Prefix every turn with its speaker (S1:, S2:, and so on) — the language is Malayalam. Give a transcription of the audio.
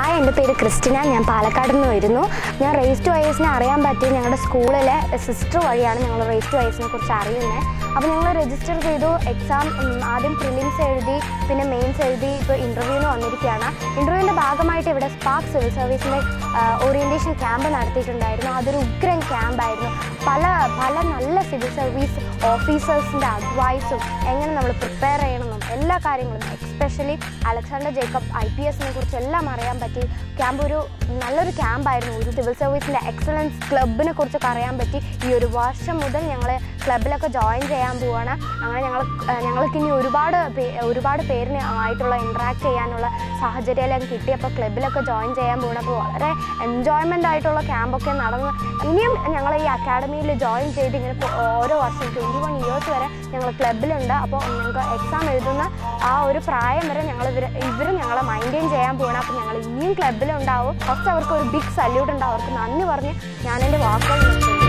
S1: ഹായ് എൻ്റെ പേര് ക്രിസ്റ്റിന ഞാൻ പാലക്കാട് നിന്ന് വരുന്നു ഞാൻ റേസ് ടു ഐസിനെ അറിയാൻ പറ്റിയത് ഞങ്ങളുടെ സ്കൂളിലെ സിസ്റ്റർ വഴിയാണ് ഞങ്ങൾ റേസ് ടു ഐസിനെ കുറിച്ച് അറിയുന്നത് അപ്പോൾ ഞങ്ങൾ രജിസ്റ്റർ ചെയ്തു എക്സാം ആദ്യം പ്രിലിംസ് എഴുതി പിന്നെ മെയിൻസ് എഴുതി ഇപ്പോൾ ഇൻ്റർവ്യൂവിന് വന്നിരിക്കുകയാണ് ഇൻ്റർവ്യൂവിൻ്റെ ഭാഗമായിട്ട് ഇവിടെ സ്പാർക്ക് സിവിൽ സർവീസിൻ്റെ ഓറിയൻറ്റേഷൻ ക്യാമ്പ് നടത്തിയിട്ടുണ്ടായിരുന്നു അതൊരു ഉഗ്രൻ ക്യാമ്പായിരുന്നു പല പല നല്ല സിവിൽ സർവീസ് ഓഫീസേഴ്സിൻ്റെ അഡ്വൈസും എങ്ങനെ നമ്മൾ പ്രിപ്പയർ ചെയ്യണമെന്നും എല്ലാ കാര്യങ്ങളും especially Alexander Jacob I P എസിനെ കുറിച്ച് എല്ലാം അറിയാൻ പറ്റി ക്യാമ്പ് ഒരു നല്ലൊരു ക്യാമ്പായിരുന്നു ഒരു സിവിൽ സർവീസിൻ്റെ എക്സലൻസ് ക്ലബിനെ കുറിച്ചൊക്കെ അറിയാൻ പറ്റി ഈ ഒരു വർഷം മുതൽ ഞങ്ങൾ ക്ലബിലൊക്കെ ജോയിൻ ചെയ്യാൻ പോവാണ് അങ്ങനെ ഞങ്ങൾ ഞങ്ങൾക്ക് ഇനി ഒരുപാട് പേ- ഒരുപാട് പേരിന് ആയിട്ടുള്ള ഇൻട്രാക്ട് ചെയ്യാനുള്ള സാഹചര്യമെല്ലാം കിട്ടി അപ്പോൾ ക്ലബിലൊക്കെ ജോയിൻ ചെയ്യാൻ പോകണം അപ്പോൾ വളരെ എൻജോയ്മെൻ്റ് ആയിട്ടുള്ള ക്യാമ്പൊക്കെ നടന്ന് ഇനിയും ഞങ്ങൾ ഈ അക്കാഡമിയിൽ ജോയിൻ ചെയ്ത് ഇങ്ങനെ പോ- ഓരോ വർഷം ട്വൻറ്റി വൺ ഇയേഴ്സ് വരെ ഞങ്ങൾ ക്ലബിലുണ്ട് അപ്പോൾ ഞങ്ങൾക്ക് എക്സാം എഴുതുന്ന ആ ഒരു പ്രായം വരെ ഞങ്ങൾ ഇവർ ഇവർ ഞങ്ങളെ മൈൻറ്റെയിൻ ചെയ്യാൻ പോകണം അപ്പോൾ ഞങ്ങൾ ഇനിയും ക്ലബിലുണ്ടാവും ഫസ്റ്റ് അവർക്ക് ഒരു ബിഗ് സല്യൂട്ട് ഉണ്ട് അവർക്ക് നന്ദി പറഞ്ഞ് ഞാൻ എൻ്റെ വാക്കുകൾ നിർത്തുന്നു